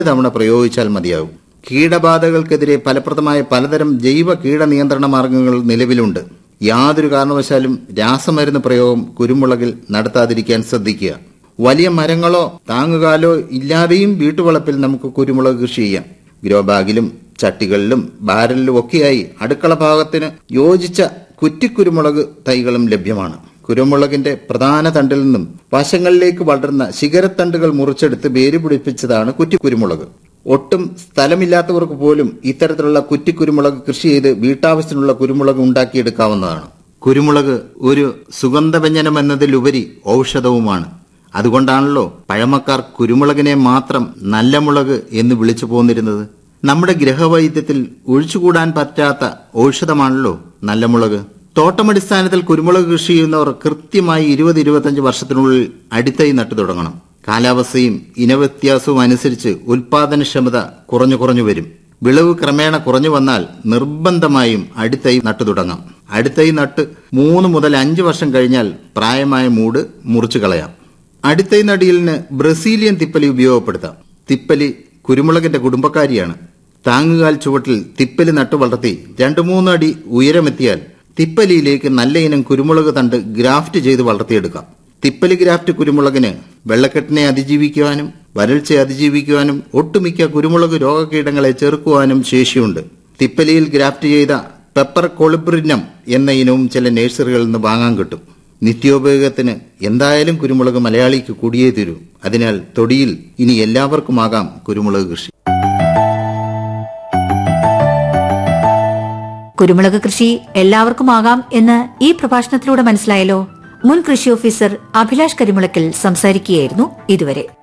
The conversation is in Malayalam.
തവണ പ്രയോഗിച്ചാൽ മതിയാകും കീടബാധകൾക്കെതിരെ ഫലപ്രദമായ പലതരം ജൈവ കീട നിയന്ത്രണ മാർഗങ്ങൾ നിലവിലുണ്ട് യാതൊരു കാരണവശാലും രാസമരുന്ന് പ്രയോഗം കുരുമുളകിൽ നടത്താതിരിക്കാൻ ശ്രദ്ധിക്കുക വലിയ മരങ്ങളോ താങ്ങുകാലോ ഇല്ലാതെയും വീട്ടുവളപ്പിൽ നമുക്ക് കുരുമുളക് കൃഷി ചെയ്യാം ഗ്രോ ബാഗിലും ചട്ടികളിലും ബാരലിലും ഒക്കെയായി അടുക്കള ഭാഗത്തിന് യോജിച്ച കുറ്റിക്കുരുമുളക് തൈകളും ലഭ്യമാണ് കുരുമുളകിന്റെ പ്രധാന തണ്ടിൽ നിന്നും വശങ്ങളിലേക്ക് വളരുന്ന ശിഖരത്തണ്ടുകൾ മുറിച്ചെടുത്ത് വേര് പിടിപ്പിച്ചതാണ് കുറ്റിക്കുരുമുളക് ഒട്ടും സ്ഥലമില്ലാത്തവർക്ക് പോലും ഇത്തരത്തിലുള്ള കുറ്റിക്കുരുമുളക് കൃഷി ചെയ്ത് വീട്ടാവശ്യത്തിനുള്ള കുരുമുളക് ഉണ്ടാക്കിയെടുക്കാവുന്നതാണ് കുരുമുളക് ഒരു സുഗന്ധവ്യഞ്ജനം എന്നതിലുപരി ഔഷധവുമാണ് അതുകൊണ്ടാണല്ലോ പഴമക്കാർ കുരുമുളകിനെ മാത്രം നല്ല മുളക് എന്ന് വിളിച്ചു പോന്നിരുന്നത് നമ്മുടെ ഗ്രഹവൈദ്യത്തിൽ ഒഴിച്ചുകൂടാൻ പറ്റാത്ത ഔഷധമാണല്ലോ നല്ല മുളക് തോട്ടമടിസ്ഥാനത്തിൽ കുരുമുളക് കൃഷി ചെയ്യുന്നവർ കൃത്യമായി ഇരുപത് ഇരുപത്തഞ്ച് വർഷത്തിനുള്ളിൽ അടിത്തൈ നട്ടു തുടങ്ങണം കാലാവസ്ഥയും ഇനവ്യത്യാസവും അനുസരിച്ച് ഉൽപാദനക്ഷമത കുറഞ്ഞു കുറഞ്ഞു വരും വിളവ് ക്രമേണ കുറഞ്ഞു വന്നാൽ നിർബന്ധമായും അടിത്തൈ നട്ടു തുടങ്ങാം അടിത്തൈ നട്ട് മൂന്ന് മുതൽ അഞ്ച് വർഷം കഴിഞ്ഞാൽ പ്രായമായ മൂട് മുറിച്ചു കളയാം അടിത്തൈ നടിയിലിന് ബ്രസീലിയൻ തിപ്പലി ഉപയോഗപ്പെടുത്താം തിപ്പലി കുരുമുളകിന്റെ കുടുംബക്കാരിയാണ് താങ്ങുകാൽ ചുവട്ടിൽ തിപ്പലി നട്ടു വളർത്തി രണ്ടു മൂന്ന് അടി ഉയരമെത്തിയാൽ തിപ്പലിയിലേക്ക് നല്ല ഇനം കുരുമുളക് തണ്ട് ഗ്രാഫ്റ്റ് ചെയ്ത് വളർത്തിയെടുക്കാം തിപ്പലി ഗ്രാഫ്റ്റ് കുരുമുളകിന് വെള്ളക്കെട്ടിനെ അതിജീവിക്കുവാനും വരൾച്ചയെ അതിജീവിക്കുവാനും ഒട്ടുമിക്ക കുരുമുളക് രോഗകീടങ്ങളെ ചെറുക്കുവാനും ശേഷിയുണ്ട് തിപ്പലിയിൽ ഗ്രാഫ്റ്റ് ചെയ്ത പെപ്പർ കൊളിബ്രിനം എന്ന ഇനവും ചില നഴ്സറികളിൽ നിന്ന് വാങ്ങാൻ കിട്ടും നിത്യോപയോഗത്തിന് എന്തായാലും കുരുമുളക് മലയാളിക്ക് കൂടിയേ തീരൂ അതിനാൽ തൊടിയിൽ ഇനി എല്ലാവർക്കുമാകാം കുരുമുളക് കൃഷി കുരുമുളക് കൃഷി എല്ലാവർക്കുമാകാം എന്ന് ഈ പ്രഭാഷണത്തിലൂടെ മനസ്സിലായല്ലോ മുൻ കൃഷി ഓഫീസർ അഭിലാഷ് കരിമുളക്കിൽ സംസാരിക്കുകയായിരുന്നു ഇതുവരെ